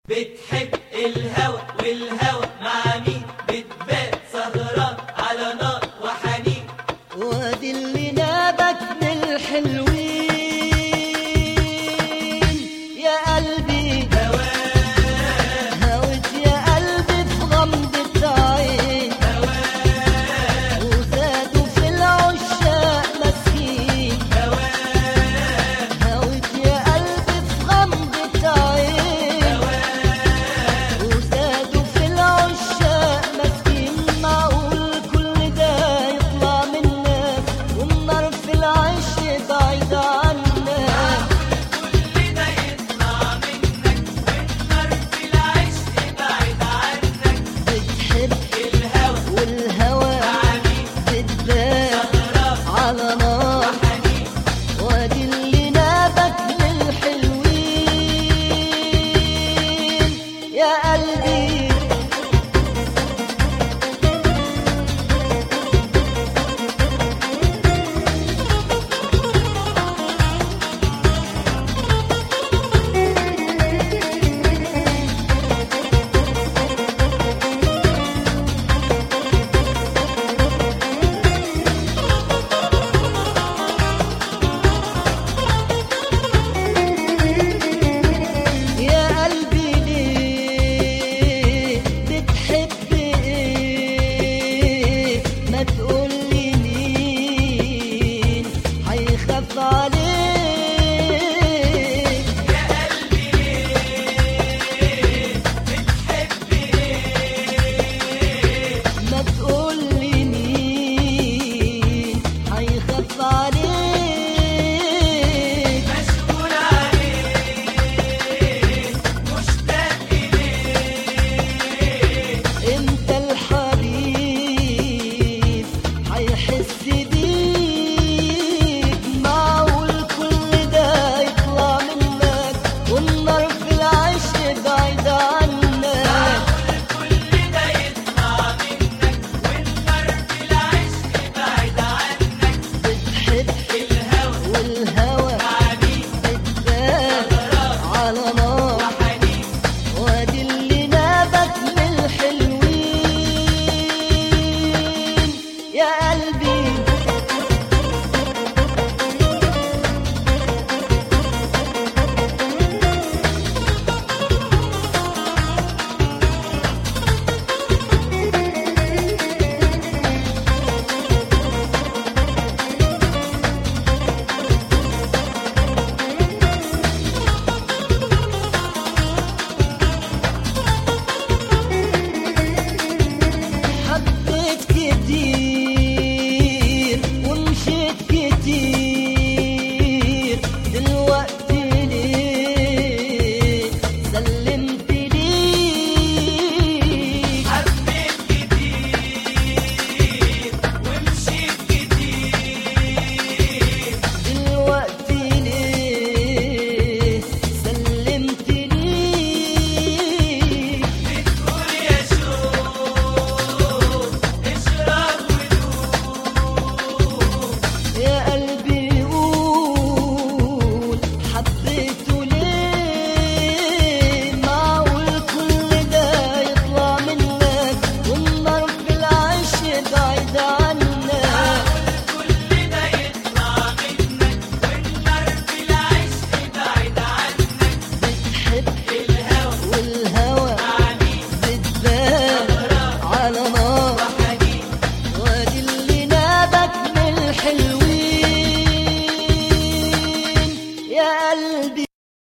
بتحب الهوى والهوى مع مين بتبات سهران على نار وحنين وادي اللي نابك من الحلوين يا قلبي هوت يا قلبي في غمضة عين وزادوا في العشاق مسكين هوت يا قلبي في غمضة عين وزادوا في العشاق مسكين معقول كل ده يطلع منك والنار في العيش بعيد عنك كل ده يطلع منك والنار في العشق بعيد عنك بتحب الهوى والهوى مع مين بتبات سهران على نار وحنين وادي اللي نابك للحلوين يا قلبي